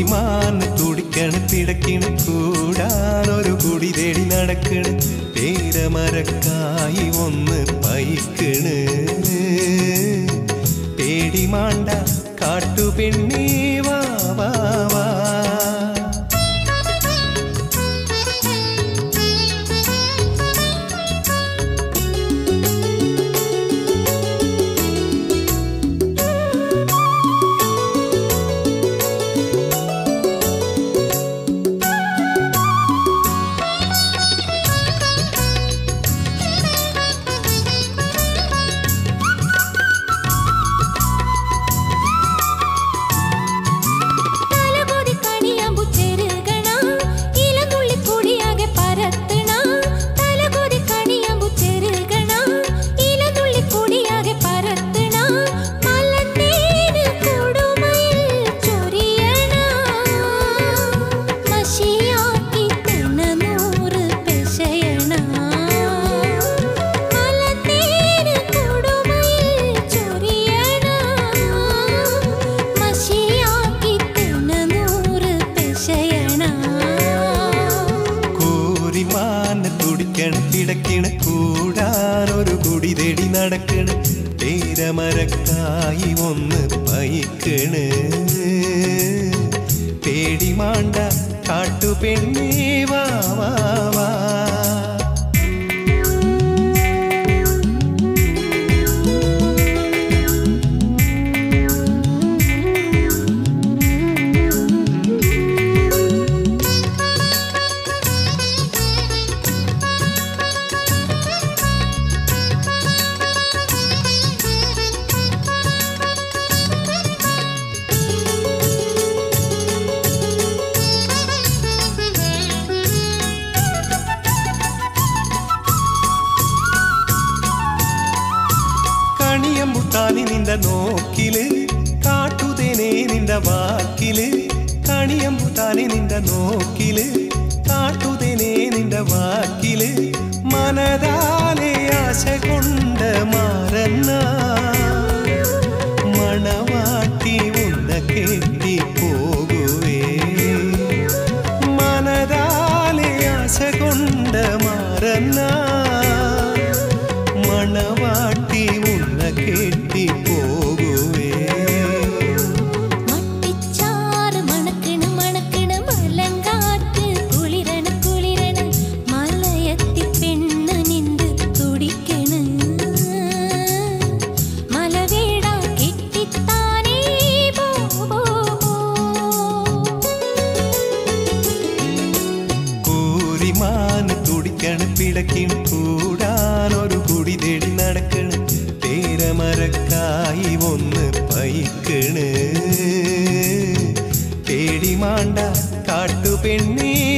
കൂരിമാന് തുടിക്കണ് പിടക്കിണ് കൂടാനൊരു കുടി തേടി നടക്കണ് പേരമരക്കായി ഒന്ന് പൈക്കണ് പേടി മാണ്ട കാട്ടുപെണ്ണേ വാ വാ വാ തലകൊതി കണിയാമ്പു ചെറുകണ ഇലനുള്ളി കൊടിയാകെ പരത്തണ തലകൊതി കണിയാമ്പു ചെറുകണ ഇലനുള്ളി കൊടിയാകെ പരത്തണ മലത്തേന് കൊടുമയിൽ ചൊരിയണ മഷിയാക്കി തിണനൂറ് പെശയണ മലത്തേന് കൊടുമയിൽ ചൊരിയണ മഷിയാക്കി തിണനൂറ് പെശയണ കൂരിമാന് തുടിക്കണ് പിടക്കിണ് കൂടാനൊരു കുടി തേടി നടക്കണ് പേരമരക്കായി ഒന്ന് പൈക്കണ് പേടി മാണ്ട കാട്ടുപെണ്ണേ വാ വാ വാ കണിയമ്പുട്ടാനി നിന്റെ നോക്കില് കാട്ടുതേനെ നിന്റെ വാക്കില് കണിയമ്പുട്ടാനി നിന്റെ നോക്കില് കാട്ടുതേനെ നിന്റെ വാക്കില് മനതാലെ ആശ കൊണ്ട് മാറന്ന മണവാട്ടി ഉന്ന കെട്ടി പോകുവേ മനതാലെ ആശ കൊണ്ട് മാറന്ന മണവാട്ടി ഉന്ന കെട്ടി പോകുവേ മട്ടിച്ചാറ് മണക്കണ് മണക്കണ് മലങ്കാറ്റ് കുളിരണ കുളിരണ മലയത്തി പെണ്ണ് നിന്ത് തുടിക്കണ് മലവേട കെട്ടിത്താനേ പോ പോ, പോ. കൂരിമാന് തുടിക്കണ് പിടക്കിണ് കൂടാനൊരു കുടി തേടി നടക്കണ് പേരമരക്കായി ഒന്ന് പൈക്കണ് പേടി മാണ്ട കാട്ടുപെണ്ണേ